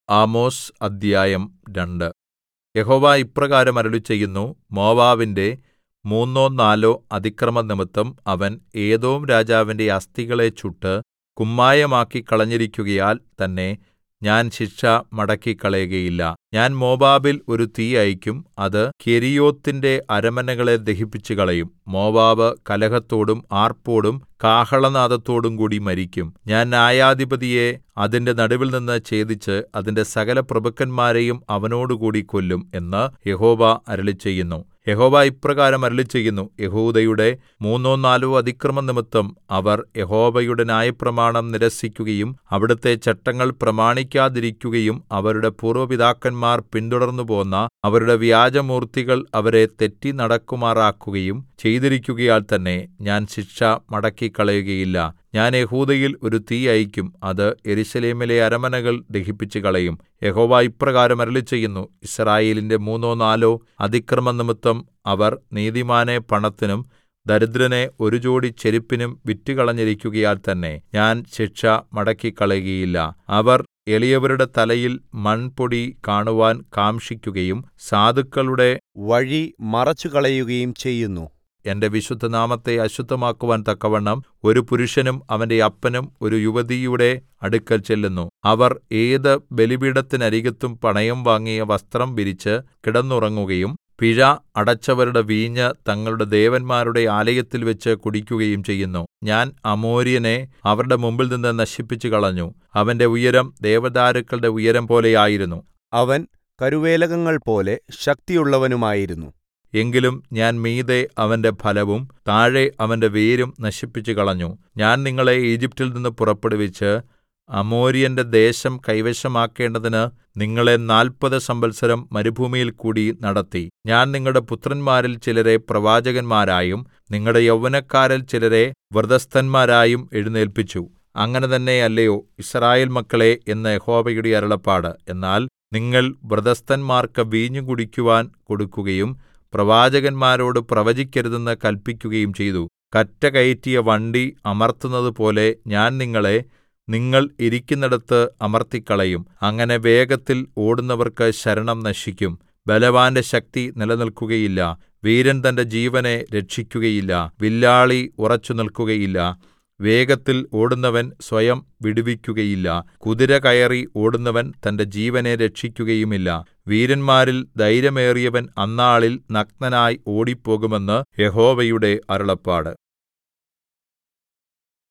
Amos അദ്ധ്യായം രണ്ട് യഹോവ ഇപ്രകാരം അരുളിച്ചെയ്യുന്നു മോവാബിന്റെ മൂന്നോ നാലോ അതിക്രമംനിമിത്തം അവൻ ഏദോംരാജാവിന്റെ അസ്ഥികളെ ചുട്ട് കുമ്മായമാക്കിക്കളഞ്ഞിരിക്കുകയാൽ തന്നെ ഞാൻ ശിക്ഷ മടക്കിക്കളയുകയില്ല ഞാൻ മോവാബിൽ ഒരു തീ അയയ്ക്കും അത് കെരീയോത്തിന്റെ അരമനകളെ ദഹിപ്പിച്ചുകളയും മോവാബ് കലഹത്തോടും ആർപ്പോടും കാഹളനാദത്തോടും കൂടി മരിക്കും ഞാൻ ന്യായാധിപതിയെ അതിന്റെ നടുവിൽനിന്ന് ഛേദിച്ച് അതിന്റെ സകലപ്രഭുക്കന്മാരെയും അവനോടുകൂടി കൊല്ലും എന്ന് യഹോവ അരുളിച്ചെയ്യുന്നു യഹോവ ഇപ്രകാരം അരുളിച്ചെയ്യുന്നു യെഹൂദയുടെ മൂന്നോ നാലോ അതിക്രമംനിമിത്തം അവർ യഹോവയുടെ ന്യായപ്രമാണം നിരസിക്കുകയും അവിടുത്തെ ചട്ടങ്ങൾ പ്രമാണിക്കാതിരിക്കുകയും അവരുടെ പൂർവ്വ പിതാക്കന്മാർ പിന്തുടർന്നുപോന്ന അവരുടെ വ്യാജമൂർത്തികൾ അവരെ തെറ്റി നടക്കുമാറാക്കുകയും ചെയ്തിരിക്കുകയാൽ തന്നെ ഞാൻ ശിക്ഷ മടക്കിക്കളയുകയില്ല ഞാൻ യെഹൂദയിൽ ഒരു തീ അയയ്ക്കും അത് യെരൂശലേമിലെ അരമനകൾ ദഹിപ്പിച്ചുകളയും യഹോവ ഇപ്രകാരം അരുളിച്ചെയ്യുന്നു യിസ്രായേലിന്റെ മൂന്നോ നാലോ അതിക്രമംനിമിത്തം അവർ നീതിമാനെ പണത്തിനും ദരിദ്രനെ ഒരു ജോടി ചെരുപ്പിനും വിറ്റുകളഞ്ഞിരിക്കുകയാൽ തന്നെ ഞാൻ ശിക്ഷ മടക്കിക്കളയുകയില്ല അവർ എളിയവരുടെ തലയിൽ മൺപൊടി കാണുവാൻ കാംക്ഷിക്കുകയും സാധുക്കളുടെ വഴി മറച്ചുകളയുകയും ചെയ്യുന്നു എന്റെ വിശുദ്ധനാമത്തെ അശുദ്ധമാക്കുവാൻ തക്കവണ്ണം ഒരു പുരുഷനും അവന്റെ അപ്പനും ഒരു യുവതിയുടെ അടുക്കൽ ചെല്ലുന്നു അവർ ഏത് ബലിപീഠത്തിനരികത്തും പണയം വാങ്ങിയ വസ്ത്രം വിരിച്ച് കിടന്നുറങ്ങുകയും പിഴ അടച്ചവരുടെ വീഞ്ഞ് തങ്ങളുടെ ദേവന്മാരുടെ ആലയത്തിൽവെച്ച് കുടിക്കുകയും ചെയ്യുന്നു ഞാൻ അമോര്യനെ അവരുടെ മുമ്പിൽനിന്ന് നശിപ്പിച്ചുകളഞ്ഞു അവന്റെ ഉയരം ദേവദാരുക്കളുടെ ഉയരം പോലെയായിരുന്നു അവൻ കരുവേലകങ്ങൾ പോലെ ശക്തിയുള്ളവനുമായിരുന്നു എങ്കിലും ഞാൻ മീതെ അവന്റെ ഫലവും താഴെ അവന്റെ വേരും നശിപ്പിച്ചുകളഞ്ഞു ഞാൻ നിങ്ങളെ ഈജിപ്റ്റിൽ നിന്ന് പുറപ്പെടുവിച്ച് അമോര്യന്റെ ദേശം കൈവശമാക്കേണ്ടതിന് നിങ്ങളെ നാല്പത് സംവത്സരം മരുഭൂമിയിൽ കൂടി നടത്തി ഞാൻ നിങ്ങളുടെ പുത്രന്മാരിൽ ചിലരെ പ്രവാചകന്മാരായും നിങ്ങളുടെ യൗവനക്കാരിൽ ചിലരെ വ്രതസ്ഥന്മാരായും എഴുന്നേല്പിച്ചു അങ്ങനെ തന്നെ അല്ലയോ യിസ്രായേൽ മക്കളേ എന്ന് യഹോവയുടെ അരുളപ്പാട് എന്നാൽ നിങ്ങൾ വ്രതസ്ഥന്മാർക്ക് വീഞ്ഞു കുടിക്കുവാൻ കൊടുക്കുകയും പ്രവാചകന്മാരോട് പ്രവചിക്കരുതെന്ന് കല്പിക്കുകയും ചെയ്തു കറ്റ കയറ്റിയ വണ്ടി അമർത്തുന്നതുപോലെ ഞാൻ നിങ്ങളെ നിങ്ങൾ ഇരിക്കുന്നിടത്ത് അമർത്തിക്കളയും അങ്ങനെ വേഗത്തിൽ ഓടുന്നവർക്ക് ശരണം നശിക്കും ബലവാന്റെ ശക്തി നിലനിൽക്കുകയില്ല വീരൻ തന്റെ ജീവനെ രക്ഷിക്കുകയില്ല വില്ലാളി ഉറച്ചുനിൽക്കുകയില്ല വേഗത്തിൽ ഓടുന്നവൻ സ്വയം വിടുവിക്കുകയില്ല കുതിര കയറി ഓടുന്നവൻ തന്റെ ജീവനെ രക്ഷിക്കുകയുമില്ല വീരന്മാരിൽ ധൈര്യമേറിയവൻ അന്നാളിൽ നഗ്നനായി ഓടിപ്പോകുമെന്ന് യഹോവയുടെ അരുളപ്പാട്